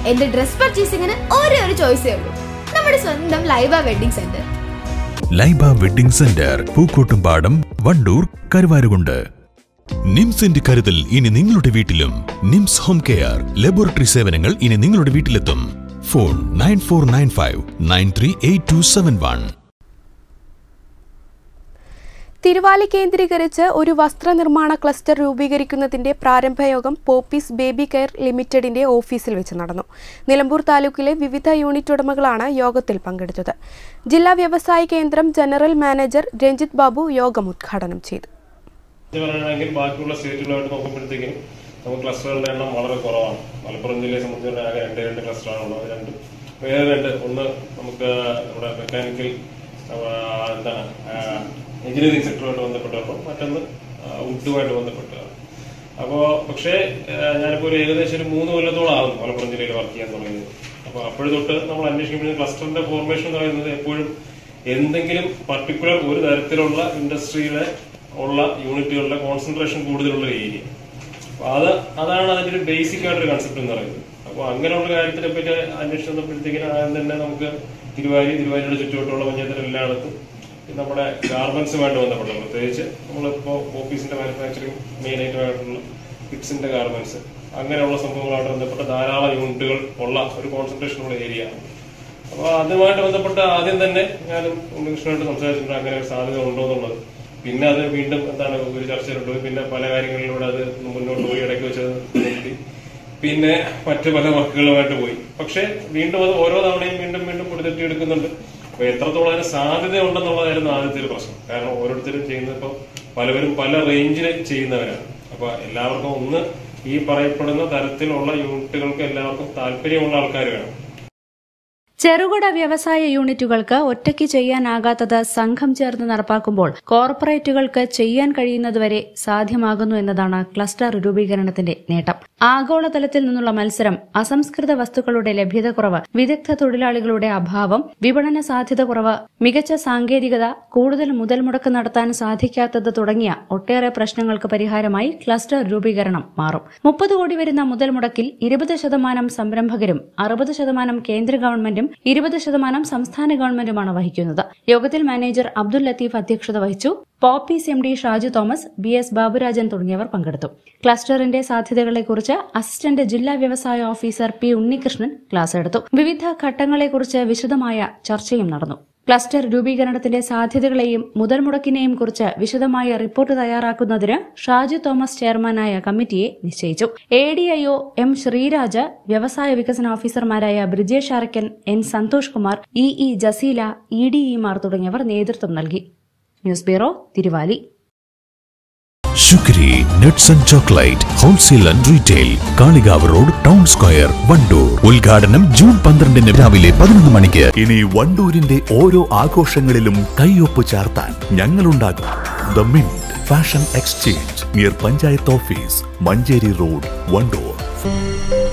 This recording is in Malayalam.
എന്റെ ഡ്രസ് പർച്ചേസിംഗിന് ഒരേ ഒരു ചോയ്സേ ഉള്ളൂ നമ്മുടെ സ്വന്തം Laiba wedding centre Laiba wedding centre Pookkottumpadam Wandoor Karuvarakundu നിംസിന്റെ കരുതൽ ഇനി നിങ്ങളുടെ വീട്ടിലും നിംസ് ഹോം കെയർ ലബോറട്ടറി സേവനങ്ങൾ ഇനി നിങ്ങളുടെ വീട്ടിലെത്തും phone nine four nine five nine three eight two seven one Thiruvali കേന്ദ്രീകരിച്ച് ഒരു വസ്ത്രനിർമ്മാണ ക്ലസ്റ്റർ രൂപീകരിക്കുന്നതിന്റെ പ്രാരംഭയോഗം പോപ്പീസ് ബേബി കെയർ ലിമിറ്റഡിന്റെ ഓഫീസിൽ വെച്ച് നടന്നു നിലമ്പൂർ താലൂക്കിലെ വിവിധ യൂണിറ്റ് ഉടമകളാണ് യോഗത്തിൽ പങ്കെടുത്തത് ജില്ലാ വ്യവസായ കേന്ദ്രം ജനറൽ മാനേജർ രഞ്ജിത്ത് ബാബു യോഗം ഉദ്ഘാടനം ചെയ്തു ഇത് പറയുകയാണെങ്കിൽ ബാക്കിയുള്ള സ്റ്റേറ്റുകളായിട്ട് നോക്കുമ്പോഴത്തേക്കും നമുക്ക് ക്ലസ്റ്ററുകളുടെ എണ്ണം വളരെ കുറവാണ് മലപ്പുറം ജില്ലയെ സംബന്ധിച്ചിടത്തോളം ആകെ രണ്ട് രണ്ട് ക്ലസ്റ്ററാണ് ഉള്ളത് രണ്ട് വേറെ രണ്ട് ഒന്ന് നമുക്ക് നമ്മുടെ മെക്കാനിക്കൽ എന്താണ് എഞ്ചിനീയറിംഗ് സെക്ടറുമായിട്ട് ബന്ധപ്പെട്ടതാണ് മറ്റൊന്ന് വുഡുമായിട്ട് ബന്ധപ്പെട്ടതാണ് അപ്പോൾ പക്ഷേ ആ, ഞാനിപ്പോൾ ഒരു ഏകദേശം ഒരു മൂന്ന് കൊല്ലത്തോളം ആകും മലപ്പുറം ജില്ലയിൽ വർക്ക് ചെയ്യാൻ തുടങ്ങിയത് അപ്പോൾ അപ്പോഴും തൊട്ട് നമ്മൾ അന്വേഷിക്കുമ്പോൾ ക്ലസ്റ്ററിന്റെ ഫോർമേഷൻ എന്ന് പറയുന്നത് എപ്പോഴും എന്തെങ്കിലും പർട്ടിക്കുലർ ഒരു തരത്തിലുള്ള ഇൻഡസ്ട്രിയിലെ ഉള്ള യൂണിറ്റുകളുടെ കോൺസെൻട്രേഷൻ കൂടുതലുള്ള ഏരിയ അപ്പൊ അത് അതാണ് അതിന്റെ ഒരു ബേസിക് ആയിട്ടൊരു കൺസെപ്റ്റ് എന്ന് പറയുന്നത് അപ്പൊ അങ്ങനെയുള്ള കാര്യത്തിനെ പറ്റി അന്വേഷിച്ച് വന്നപ്പോഴത്തേക്കിനും ആദ്യം തന്നെ നമുക്ക് തിരുവാരി തിരുവാരിയുടെ ചുറ്റുവട്ടമുള്ള പഞ്ചായത്തിൽ എല്ലായിടത്തും ഈ നമ്മുടെ ഗാർമെന്റ്സുമായിട്ട് ബന്ധപ്പെട്ട പ്രത്യേകിച്ച് നമ്മളിപ്പോ ഓഫീസിന്റെ മാനുഫാക്ചറിങ് മെയിൻ ആയിട്ടുള്ള കിഡ്സിന്റെ ഗാർമെന്റ്സ് അങ്ങനെയുള്ള സംഭവങ്ങളായിട്ട് ബന്ധപ്പെട്ട ധാരാളം യൂണിറ്റുകൾ ഉള്ള ഒരു കോൺസെൻട്രേഷൻ ഉള്ള ഏരിയ ആണ് അപ്പൊ അതുമായിട്ട് ബന്ധപ്പെട്ട് ആദ്യം തന്നെ ഞാനും ഉണ്ണികൃഷ്ണനായിട്ട് സംസാരിച്ചിട്ടുണ്ട് അങ്ങനെ ഒരു സാധ്യത ഉണ്ടോ എന്നുള്ളത് പിന്നെ അത് വീണ്ടും എന്താണ് ഒരു ചർച്ചയിലുണ്ട് പിന്നെ പല കാര്യങ്ങളിലൂടെ അത് മുന്നോട്ട് പോയി ഇടയ്ക്ക് വെച്ച് നിർത്തി പിന്നെ മറ്റു പല വർക്കുകളുമായിട്ട് പോയി പക്ഷെ വീണ്ടും അത് ഓരോ തവണയും വീണ്ടും വീണ്ടും പൊടിതെറ്റി എടുക്കുന്നുണ്ട് അപ്പൊ എത്രത്തോളം അതിന് സാധ്യത ഉണ്ടെന്നുള്ളതായിരുന്നു ആദ്യത്തെ ഒരു പ്രശ്നം കാരണം ഓരോരുത്തരും ചെയ്യുന്നത് ഇപ്പൊ പലവരും പല റേഞ്ചിൽ ചെയ്യുന്നവരാണ് അപ്പൊ എല്ലാവർക്കും ഒന്ന് ഈ പറയപ്പെടുന്ന തരത്തിലുള്ള യൂണിറ്റുകൾക്ക് എല്ലാവർക്കും താല്പര്യമുള്ള ആൾക്കാർ വേണം ചെറുകിട വ്യവസായ യൂണിറ്റുകൾക്ക് ഒറ്റയ്ക്ക് ചെയ്യാനാകാത്തത് സംഘം ചേർന്ന് നടപ്പാക്കുമ്പോൾ കോർപ്പറേറ്റുകൾക്ക് ചെയ്യാൻ കഴിയുന്നതുവരെ സാധ്യമാകുന്നു എന്നതാണ് ക്ലസ്റ്റർ രൂപീകരണത്തിന്റെ നേട്ടം ആഗോളതലത്തിൽ നിന്നുള്ള മത്സരം അസംസ്കൃത വസ്തുക്കളുടെ ലഭ്യത കുറവ് വിദഗ്ധ തൊഴിലാളികളുടെ അഭാവം വിപണന സാധ്യത കുറവ് മികച്ച സാങ്കേതികത കൂടുതൽ മുതൽ മുടക്ക് നടത്താൻ സാധിക്കാത്തത് തുടങ്ങിയ ഒട്ടേറെ പ്രശ്നങ്ങൾക്ക് പരിഹാരമായി ക്ലസ്റ്റർ രൂപീകരണം മാറും മുപ്പത് കോടി വരുന്ന മുതൽ മുടക്കിൽ ഇരുപത് ശതമാനം സംരംഭകരും അറുപത് ശതമാനം കേന്ദ്ര ഗവൺമെന്റും ഇരുപത് ശതമാനം സംസ്ഥാന ഗവൺമെന്റുമാണ് വഹിക്കുന്നത് യോഗത്തിൽ മാനേജർ അബ്ദുൽ ലത്തീഫ് അധ്യക്ഷത വഹിച്ചു Popees M D Shaju Thomas B S Baburajan തുടങ്ങിയവർ പങ്കെടുത്തു ക്ലസ്റ്ററിന്റെ സാധ്യതകളെക്കുറിച്ച് അസിസ്റ്റന്റ് ജില്ലാ വ്യവസായ ഓഫീസർ പി ഉണ്ണികൃഷ്ണൻ ക്ലാസ് എടുത്തു വിവിധ ഘട്ടങ്ങളെക്കുറിച്ച് വിശദമായ ചർച്ചയും നടന്നു ക്ലസ്റ്റർ രൂപീകരണത്തിന്റെ സാധ്യതകളെയും മുതൽ മുടക്കിനെയും കുറിച്ച് വിശദമായ റിപ്പോർട്ട് തയ്യാറാക്കുന്നതിന് ഷാജു തോമസ് ചെയർമാനായ കമ്മിറ്റിയെ നിശ്ചയിച്ചു A D I O M Sreeraj വ്യവസായ വികസന ഓഫീസർമാരായ Brijesh Arakkan N Santhosh Kumar E E Jaseela E D Imar തുടങ്ങിയവർ നേതൃത്വം നൽകി news bureau Thiruvali Shukri nuts and chocolate wholesale and retail Kalikavu road town square Wandoor ഉദ്ഘാടനം ജൂൺ പന്ത്രണ്ടിന് രാവിലെ പതിനൊന്ന് മണിക്ക് ഇനി വണ്ടൂരിന്റെ ഓരോ ആഘോഷങ്ങളിലും കൈയൊപ്പ് ചാർത്താൻ ഞങ്ങളുണ്ടാകും the mint fashion exchange near panchayat office Manjeri road Wandoor